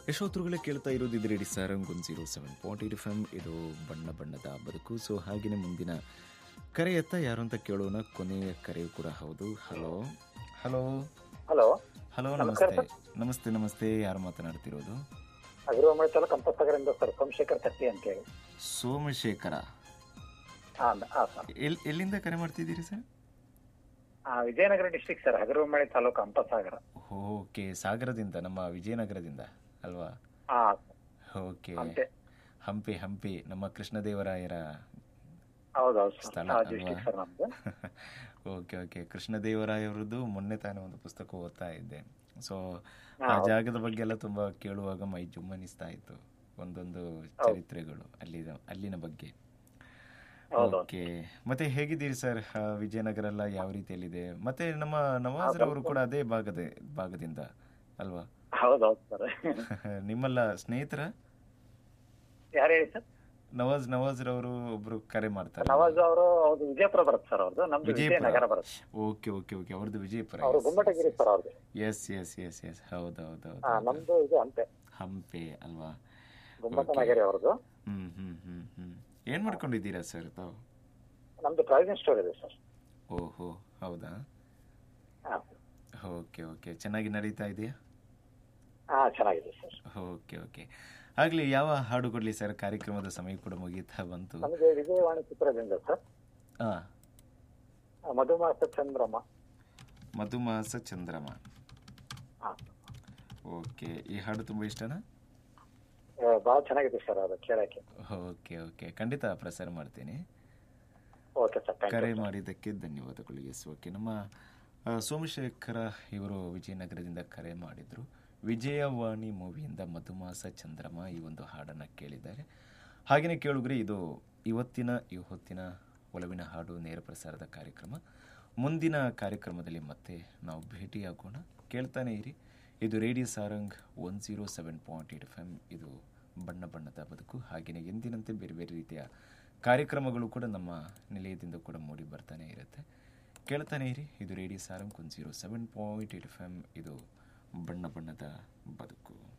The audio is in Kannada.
ಯಶೋತ್ರುಗಳೇ ಕೇಳ್ತಾ ಇರೋದು ಇದು radio Sarang one zero seven point eight F M ಇದು ಬಣ್ಣ ಬಣ್ಣದ ಬದುಕು ಸೊ ಹಾಗೆಯೇ ಮುಂದಿನ ಕರೆ ಎತ್ತ ಯಾರು ಅಂತ ಕೇಳೋಣ ಕೊನೆಯ ಕರೆಯೂ ಕೂಡ ಹೌದು ಹಲೋ ಹಲೋ ಹಲೋ ಹಲೋ ನಮಸ್ಕಾರ ನಮಸ್ತೆ ನಮಸ್ತೆ ನಮಸ್ತೆ ಯಾರು ಮಾತನಾಡ್ತಿರೋದು ಅಗ್ರವಾಮಿ ತಾಲೂಕು ಕಂಪಸಾಗರಿಂದ ಸರ್ ಸೋಮಶೇಖರ್ ತಟ್ಟಿ ಅಂತ ಹೇಳಿ ಸೋಮಶೇಖರ ಹಾ ಹಾ ಸರ್ ಎಲ್ ಎಲ್ಲಿಂದ ಕರೆ ಮಾಡ್ತಿದ್ದೀರಿ ಸರ್ ಆ, ವಿಜಯನಗರ ಡಿಸ್ಟಿಕ್ ಸರ್ ಹಗರಮಳೆ ತಾಲೂಕು ಹಂಪಸಾಗರ ಓಕೆ ಸಾಗರದಿಂದ ನಮ್ಮ ವಿಜಯನಗರದಿಂದ ಅಲ್ವಾ ಹಾ ಓಕೆ ಅಂತೆ ಹಂಪಿ ಹಂಪಿ ನಮ್ಮ ಕೃಷ್ಣದೇವರಾಯರ ಹೌದೌದು ಸ್ಥಳ ಸರ್ ಅಲ್ವಾ? ಡಿಸ್ಟಿಕ್ ಸರ್ ನಮ್ದು ಓಕೆ ಓಕೆ ಕೃಷ್ಣದೇವರಾಯವರದ್ದು ಮೊನ್ನೆ ತಾನೇ ಒಂದು ಪುಸ್ತಕ ಓದ್ತಾ ಇದ್ದೆ ಸೊ ಹಾ, ಆ ಹೌದು. ಜಾಗದ ಬಗ್ಗೆ ಎಲ್ಲ ತುಂಬಾ ಕೇಳುವಾಗ ಮೈ ಜುಮ್ಮನಿಸ್ತಾ ಇತ್ತು ಒಂದೊಂದು ಚರಿತ್ರೆಗಳು ಅಲ್ಲಿ ಅಲ್ಲಿನ ಬಗ್ಗೆ ಹೌದು ಓಕೆ ಮತ್ತೆ ಹೇಗಿದ್ದೀರಿ ಸರ್ ವಿಜಯನಗರ ಎಲ್ಲ ಯಾವ ರೀತಿಯಲ್ಲಿದೆ ಮತ್ತೆ ನಮ್ಮ ನವಾಜ್ ಅವರು ಕೂಡ ಅದೇ ಭಾಗದ ಭಾಗದಿಂದ ಅಲ್ವಾ ಹೌದೌದು ಸರ್ ನಿಮ್ಮಲ್ಲ ಸ್ನೇಹಿತರ ಯಾರು ಹೇಳಿ ಸರ್ ನವಾಜ್ ನವಾಜ್ ರವರು ಒಬ್ರು ಕರೆ ಮಾಡ್ತಾರೆ ನವಾಜ್ ಅವರು ಹೌದು ವಿಜಯಪುರ ಬರುತ್ತೆ ಸರ್ ಅವ್ರದ್ದು ನಮ್ದು ವಿಜಯನಗರ ಬರುತ್ತೆ ಓಕೆ ಓಕೆ ಓಕೆ ಅವ್ರದ್ದು ವಿಜಯಪುರ ಅವರು ಗುಮ್ಮಟಗಿರಿ ಸರ್ ಅವ್ರದ್ದು ಎಸ್ ಎಸ್ ಎಸ್ ಎಸ್ ಹೌದು ಹೌದು ಹಾ ಹೌದು ನಮ್ದು ಇದು ಅಂತೆ ಹಂಪೆ ಅಲ್ವಾ ಗುಮ್ಮಟನಗರಿ ಅವ್ರದ್ದು ಹ್ಮ್ ಹ್ಮ್ ಹ್ಮ್ ಹ್ಮ್ ಏನ್ ಮಾಡ್ಕೊಂಡಿದ್ದೀರಾ ಸರ್ ತಾವು ನಮ್ದು ಪ್ರಾವಿಷನ್ ಸ್ಟೋರ್ ಇದೆ ಸರ್ ಓಹೋ ಹೌದಾ ಹಾ ಓಕೆ ಓಕೆ ಚೆನ್ನಾಗಿ ನಡೀತಾ ಇದೆಯಾ ಹಾ ಚೆನ್ನಾಗಿದೆ ಸರ್ ಓಕೆ ಓಕೆ ಆಗ್ಲಿ ಯಾವ ಹಾಡು ಕೊಡ್ಲಿ ಸರ್ ಕಾರ್ಯಕ್ರಮದ ಸಮಯ ಕೂಡ ಮುಗೀತಾ ಬಂತು ನಮಗೆ ವಿಜಯವಾಣಿ ಚಿತ್ರದಿಂದ ಸರ್ ಹಾ ಆ, ಮಧುಮಾಸ ಚಂದ್ರಮ ಮಧುಮಾಸ ಚಂದ್ರಮ ಹಾ ಓಕೆ ಈ ಹಾಡು ತುಂಬಾ ಇಷ್ಟನಾ ಆ, ಬಹಳ ಚೆನ್ನಾಗಿದೆ ಸರ್ ಅದು ಕೇಳಕ್ಕೆ ಓಕೆ ಓಕೆ ಖಂಡಿತ ಪ್ರಸಾರ ಮಾಡ್ತೀನಿ ಓಕೆ ಸರ್ ಥ್ಯಾಂಕ್ ಕರೆ ಯು ಮಾಡಿದ್ದಕ್ಕೆ ಧನ್ಯವಾದಗಳು ಎಸ್ ಓಕೆ ನಮ್ಮ ಆ, ಸೋಮಶೇಖರ ಇವರು ವಿಜಯನಗರದಿಂದ ಕರೆ ಮಾಡಿದ್ರು ವಿಜಯವಾಣಿ ಮೂವಿಯಿಂದ ಮಧುಮಾಸ ಚಂದ್ರಮ ಈ ಒಂದು ಹಾಡನ್ನು ಕೇಳಿದ್ದಾರೆ ಹಾಗೆಯೇ ಕೇಳುಗ್ರಿ ಇದು ಇವತ್ತಿನ ಈ ಹೊತ್ತಿನ ಒಲವಿನ ಹಾಡು ನೇರ ಪ್ರಸಾರದ ಕಾರ್ಯಕ್ರಮ ಮುಂದಿನ ಕಾರ್ಯಕ್ರಮದಲ್ಲಿ ಮತ್ತೆ ನಾವು ಭೇಟಿಯಾಗೋಣ ಕೇಳ್ತಾನೆ ಇರಿ ಇದು radio Sarang one zero seven point eight F M ಇದು ಬಣ್ಣ ಬಣ್ಣದ ಬದುಕು ಹಾಗೆಯೇ ಎಂದಿನಂತೆ ಬೇರೆ ಬೇರೆ ರೀತಿಯ ಕಾರ್ಯಕ್ರಮಗಳು ಕೂಡ ನಮ್ಮ ನಿಲಯದಿಂದ ಕೂಡ ಮೂಡಿ ಬರ್ತಾನೆ ಇರುತ್ತೆ ಕೇಳ್ತಾನೆ ಇರಿ ಇದು radio Sarang one zero seven point eight F M ಇದು ಬಣ್ಣ ಬಣ್ಣದ ಬದುಕು